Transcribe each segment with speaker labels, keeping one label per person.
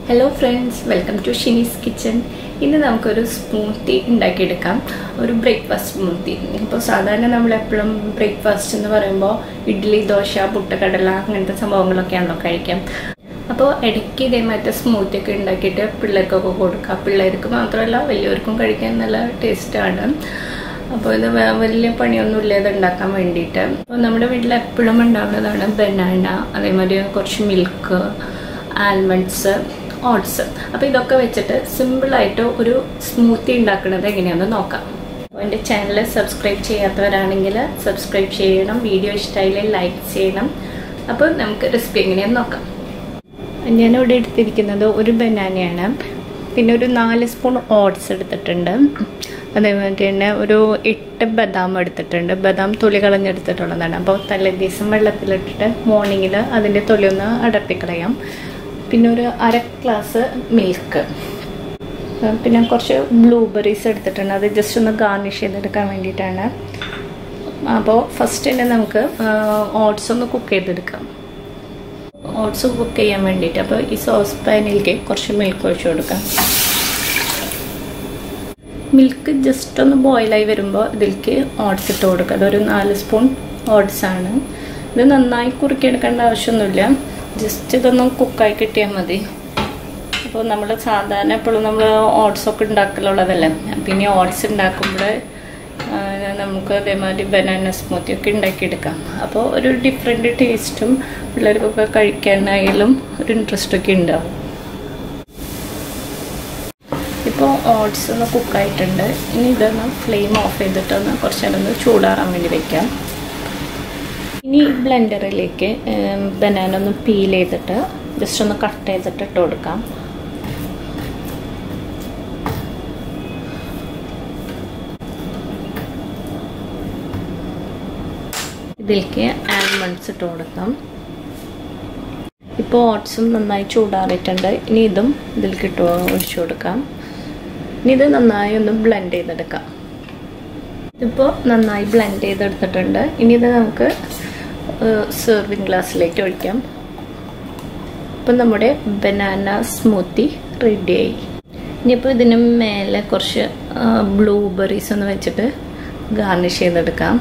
Speaker 1: hello friends welcome to Shini's kitchen ഇന്ന് നമുക്കൊരു smoothie ഉണ്ടാക്കിയെടുക്കാം ഒരു ബ്രേക്ക്ഫാസ്റ്റ് സ്മൂത്തി ഇപ്പോൾ സാധാരണ നമ്മൾ എപ്പോഴും ബ്രേക്ക്ഫാസ്റ്റ് എന്ന് പറയുമ്പോൾ ഇഡ്ഡലി ദോശ പുട്ടക്കടല അങ്ങനത്തെ സംഭവങ്ങളൊക്കെയാണല്ലോ കഴിക്കാം അപ്പോൾ ഇടയ്ക്ക് ഇതേമാറ്റ സ്മൂത്തി ഒക്കെ ഉണ്ടാക്കിയിട്ട് പിള്ളേർക്കൊക്കെ കൊടുക്കാം പിള്ളേർക്ക് മാത്രമല്ല വലിയവർക്കും കഴിക്കാൻ നല്ല ടേസ്റ്റാണ് അപ്പോൾ ഇത് വേ- വലിയ പണിയൊന്നുമില്ല ഇത് ഉണ്ടാക്കാൻ വേണ്ടിയിട്ട് അപ്പോൾ നമ്മുടെ വീട്ടിൽ എപ്പോഴും ഉണ്ടാകുന്നതാണ് ബനാന അതേമാതിരി കുറച്ച് മിൽക്ക് ആൽമണ്ട്സ് ഓട്സ് അപ്പോൾ ഇതൊക്കെ വെച്ചിട്ട് സിമ്പിളായിട്ട് ഒരു സ്മൂത്തി ഉണ്ടാക്കുന്നത് എങ്ങനെയാണെന്ന് നോക്കാം അപ്പോൾ എൻ്റെ ചാനൽ സബ്സ്ക്രൈബ് ചെയ്യാത്തവരാണെങ്കിൽ സബ്സ്ക്രൈബ് ചെയ്യണം വീഡിയോ ഇഷ്ടമായില്ലേ ലൈക്ക് ചെയ്യണം അപ്പോൾ നമുക്ക് റെസിപ്പി എങ്ങനെയാണെന്ന് നോക്കാം ഞാനിവിടെ എടുത്തിരിക്കുന്നത് ഒരു ബനാനയാണ് പിന്നെ ഒരു നാല് സ്പൂൺ ഓട്സ് എടുത്തിട്ടുണ്ട് അതേമാതിരി തന്നെ ഒരു എട്ട് ബദാം എടുത്തിട്ടുണ്ട് ബദാം തൊലി കളഞ്ഞെടുത്തിട്ടുള്ളതാണ് അപ്പോൾ തലേ ദിവസം വെള്ളത്തിലിട്ടിട്ട് മോർണിംഗിൽ അതിൻ്റെ തൊലി ഒന്ന് അടപ്പിക്കളയാം പിന്നെ ഒരു അര ഗ്ലാസ് മിൽക്ക് പിന്നെ കുറച്ച് ബ്ലൂബെറീസ് എടുത്തിട്ടുണ്ട് അത് ജസ്റ്റ് ഒന്ന് ഗാർണിഷ് ചെയ്തെടുക്കാൻ വേണ്ടിയിട്ടാണ് അപ്പോൾ ഫസ്റ്റ് തന്നെ നമുക്ക് ഓട്സ് ഒന്ന് കുക്ക് ചെയ്തെടുക്കാം ഓട്സ് കുക്ക് ചെയ്യാൻ വേണ്ടിയിട്ട് അപ്പോൾ ഈ സോസ് പാനിലേക്ക് കുറച്ച് മിൽക്ക് ഒഴിച്ചു കൊടുക്കാം മിൽക്ക് ജസ്റ്റ് ഒന്ന് ബോയിലായി വരുമ്പോൾ ഇതിലേക്ക് ഓട്സ് ഇട്ട് കൊടുക്കുക അതൊരു നാല് സ്പൂൺ ഓട്സ് ആണ് ഇത് നന്നായി കുറുക്കിയെടുക്കേണ്ട ആവശ്യമൊന്നുമില്ല ജസ്റ്റ് ഇതൊന്ന് കുക്കായി കിട്ടിയാൽ മതി അപ്പോൾ നമ്മൾ സാധാരണ എപ്പോഴും നമ്മൾ ഓട്സ് ഒക്കെ ഉണ്ടാക്കലുള്ളതല്ലേ പിന്നെ ഓട്സ് ഉണ്ടാക്കുമ്പോൾ നമുക്ക് അതേമാതിരി ബനാന സ്മൂത്തി ഒക്കെ ഉണ്ടാക്കിയെടുക്കാം അപ്പോൾ ഒരു ഡിഫറെൻറ്റ് ടേസ്റ്റും പിള്ളേർക്കൊക്കെ കഴിക്കാനായാലും ഒരു ഇൻട്രസ്റ്റ് ഒക്കെ ഉണ്ടാവും ഇപ്പോൾ ഓട്സ് ഒന്ന് കുക്കായിട്ടുണ്ട് ഇനി ഇതൊന്ന് ഫ്ലെയിം ഓഫ് ചെയ്തിട്ടൊന്ന് കുറച്ച് നേരം ഒന്ന് ചൂടാറാൻ വേണ്ടി വെക്കാം ഇനി ബ്ലെൻഡറിലേക്ക് ബനാന ഒന്ന് പീൽ ചെയ്തിട്ട് ജസ്റ്റ് ഒന്ന് കട്ട് ചെയ്തിട്ട് ഇട്ട് കൊടുക്കാം ഇതിലേക്ക് ആൽമണ്ട്സ് ഇട്ട് കൊടുക്കാം ഇപ്പോൾ ഓട്സും നന്നായി ചൂടാറിയിട്ടുണ്ട് ഇനി ഇതും ഇതിലേക്ക് ഇട്ട് ഒഴിച്ചു കൊടുക്കാം ഇനി ഇത് നന്നായി ഒന്ന് ബ്ലെൻഡ് ചെയ്തെടുക്കാം ഇതിപ്പോൾ നന്നായി ബ്ലെൻഡ് ചെയ്തെടുത്തിട്ടുണ്ട് ഇനി ഇത് നമുക്ക് സെർവിങ് ഗ്ലാസ്സിലേക്ക് ഒഴിക്കാം ഇപ്പം നമ്മുടെ ബനാന സ്മൂത്തി റെഡിയായി ഇനിയിപ്പോൾ ഇതിന് മേലെ കുറച്ച് ബ്ലൂബെറീസ് ഒന്ന് വെച്ചിട്ട് ഗാർണിഷ് ചെയ്തെടുക്കാം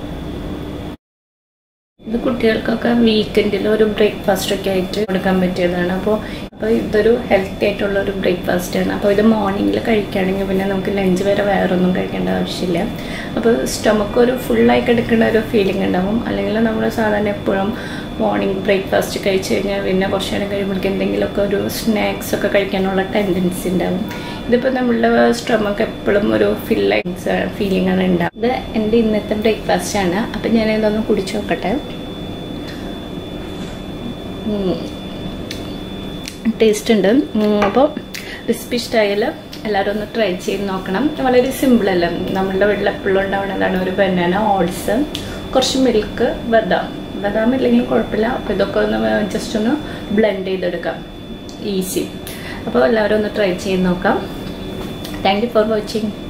Speaker 1: ഇത് കുട്ടികൾക്കൊക്കെ വീക്കെൻഡിൽ ഒരു ബ്രേക്ക്ഫാസ്റ്റ് ഒക്കെ ആയിട്ട് കൊടുക്കാൻ പറ്റിയതാണ് അപ്പോൾ അപ്പോൾ ഇതൊരു ഹെൽത്തി ആയിട്ടുള്ള ഒരു ബ്രേക്ക്ഫാസ്റ്റ് ആണ് അപ്പോൾ ഇത് മോർണിംഗിൽ കഴിക്കുകയാണെങ്കിൽ പിന്നെ നമുക്ക് ലഞ്ച് വരെ വേറൊന്നും കഴിക്കേണ്ട ആവശ്യമില്ല അപ്പോൾ സ്റ്റൊമക്ക് ഒരു ഫുള്ളായിട്ട് എടുക്കേണ്ട ഒരു ഫീലിംഗ് ഉണ്ടാവും അല്ലെങ്കിൽ നമ്മൾ സാധാരണ എപ്പോഴും മോർണിംഗ് ബ്രേക്ക്ഫാസ്റ്റ് കഴിച്ച് കഴിഞ്ഞാൽ പിന്നെ കുറച്ച് നേരം കഴിയുമ്പോഴേക്കും എന്തെങ്കിലുമൊക്കെ ഒരു സ്നാക്സ് ഒക്കെ കഴിക്കാനുള്ള ടെൻഡൻസി ഉണ്ടാവും ഇതിപ്പോൾ നമ്മളുടെ സ്റ്റൊമക്ക് എപ്പോഴും ഒരു ഫില്ലായി ഫീലിംഗ് ആണ് ഉണ്ടാവും ഇത് എൻ്റെ ഇന്നത്തെ ബ്രേക്ക്ഫാസ്റ്റ് ആണ് അപ്പം ഞാൻ ഇതൊന്ന് കുടിച്ചു നോക്കട്ടെ ടേസ്റ്റ് ഉണ്ട് അപ്പോൾ റെസിപ്പി ഇഷ്ടമായാൽ എല്ലാവരും ഒന്ന് ട്രൈ ചെയ്ത് നോക്കണം വളരെ സിമ്പിളല്ല നമ്മളുടെ വീട്ടിൽ എപ്പോഴും ഉണ്ടാവുന്നതാണ് ഒരു ബനാന ഓട്സ് കുറച്ച് മിൽക്ക് ബദാം ബദാം ഇല്ലെങ്കിലും കുഴപ്പമില്ല അപ്പോൾ ഇതൊക്കെ ഒന്ന് ജസ്റ്റ് ഒന്ന് ബ്ലെൻഡ് ചെയ്തെടുക്കാം ഈസി അപ്പോൾ എല്ലാവരും ഒന്ന് ട്രൈ ചെയ്ത് നോക്കാം താങ്ക് യു ഫോർ വാച്ചിങ്